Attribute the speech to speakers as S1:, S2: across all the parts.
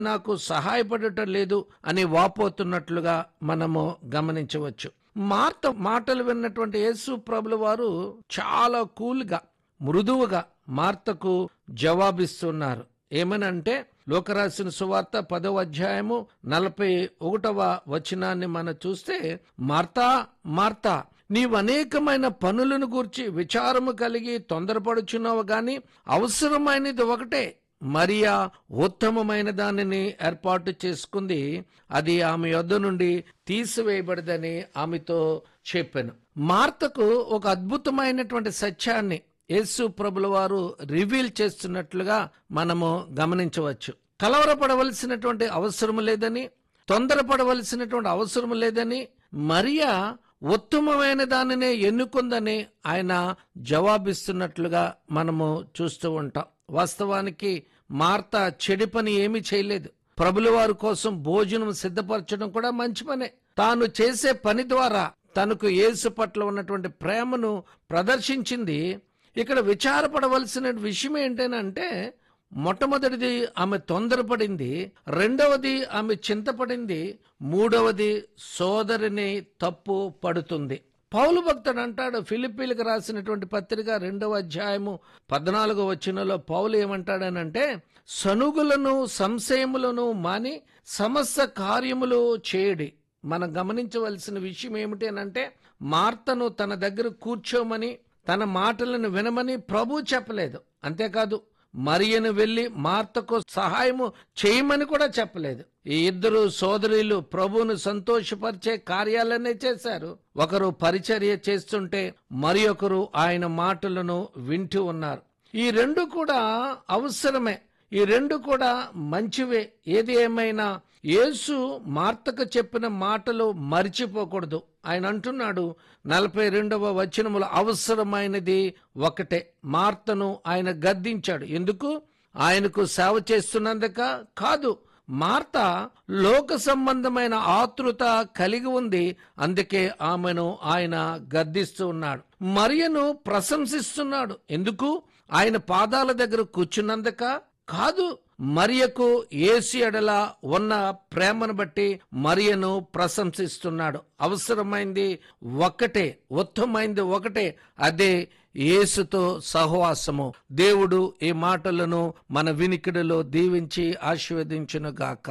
S1: నాకు సహాయపడటం లేదు అని వాపోతున్నట్లుగా మనము గమనించవచ్చు మార్త మాటలు విన్నటువంటి యేసు ప్రభుల వారు చాలా కూల్గా మృదువుగా మార్తకు జవాబిస్తున్నారు ఏమనంటే లోకరాసిన సువార్త పదవ అధ్యాయము నలభై ఒకటవ వచనాన్ని మనం చూస్తే మార్తా మార్తా నీవు అనేకమైన పనులను గూర్చి విచారము కలిగి తొందరపడుచున్నావు గాని అవసరమైనది ఒకటే మరియా ఉత్తమమైన దానిని ఏర్పాటు చేసుకుంది అది ఆమె యొద్ద నుండి తీసివేయబడదని ఆమెతో చెప్పాను మార్తకు ఒక అద్భుతమైనటువంటి సత్యాన్ని యేసు ప్రభుల వారు రివీల్ చేస్తున్నట్లుగా మనము గమనించవచ్చు కలవరపడవలసినటువంటి అవసరం లేదని తొందరపడవలసినటువంటి అవసరం లేదని మరియా ఉత్తమమైన దానినే ఎన్నుకుందని ఆయన జవాబిస్తున్నట్లుగా మనము చూస్తూ ఉంటాం వాస్తవానికి మార్త చెడి పని ఏమీ చేయలేదు ప్రభుల వారి కోసం భోజనం సిద్ధపరచడం కూడా మంచి పనే తాను చేసే పని ద్వారా తనకు యేసు పట్ల ఉన్నటువంటి ప్రేమను ప్రదర్శించింది ఇక్కడ విచారపడవలసిన విషయం ఏంటంటే మొట్టమొదటిది ఆమె తొందరపడింది రెండవది ఆమె చింతపడింది మూడవది సోదరిని తప్పు పడుతుంది పౌలు భక్తుడు అంటాడు ఫిలిప్పీలకు రాసినటువంటి పత్రిక రెండవ అధ్యాయము పద్నాలుగో వచ్చినలో పౌలు ఏమంటాడనంటే సనుగులను సంశయములను మాని సమస్త కార్యములు చేయడి మనం గమనించవలసిన విషయం ఏమిటి అంటే మార్తను తన దగ్గర కూర్చోమని తన మాటలను వినమని ప్రభు చెప్పలేదు అంతేకాదు మరియను వెళ్లి మార్తకు సహాయము చేయమని కూడా చెప్పలేదు ఈ ఇద్దరు సోదరులు ప్రభువును సంతోషపరిచే కార్యాలనే చేశారు ఒకరు పరిచర్య చేస్తుంటే మరి ఒకరు ఆయన మాటలను వింటూ ఉన్నారు ఈ రెండు కూడా అవసరమే ఈ రెండు కూడా మంచివే ఏది ఏమైనా యేసు మార్తకు చెప్పిన మాటలు మరిచిపోకూడదు ఆయన అంటున్నాడు నలభై రెండవ వచనములు అవసరమైనది ఒకటే మార్తను ఆయన గద్దించాడు ఎందుకు ఆయనకు సేవ చేస్తున్నందుక కాదు మార్త లోక సంబంధమైన ఆతృత కలిగి ఉంది అందుకే ఆమెను ఆయన గద్దిస్తూ ఉన్నాడు మరియను ప్రశంసిస్తున్నాడు ఎందుకు ఆయన పాదాల దగ్గర కూర్చున్నందుక కాదు మరియకు ఏసి ఎడల ఉన్న ప్రేమను బట్టి మరియను ప్రశంసిస్తున్నాడు అవసరమైంది ఒకటే ఉత్తమైంది ఒకటే అదే యేసుతో సహవాసము దేవుడు ఈ మాటలను మన వినికిడిలో దీవించి ఆశీర్వదించునుగాక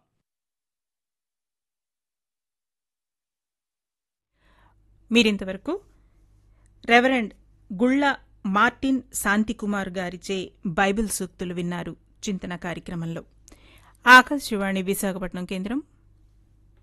S2: మీరింతవరకు రెవరెండ్ గుళ్ళ మార్టిన్ శాంతికుమార్ గారిచే బైబిల్ సూక్తులు విన్నారు చింతన కార్యక్రమంలో ఆకాశవాణి విశాఖపట్నం కేంద్రం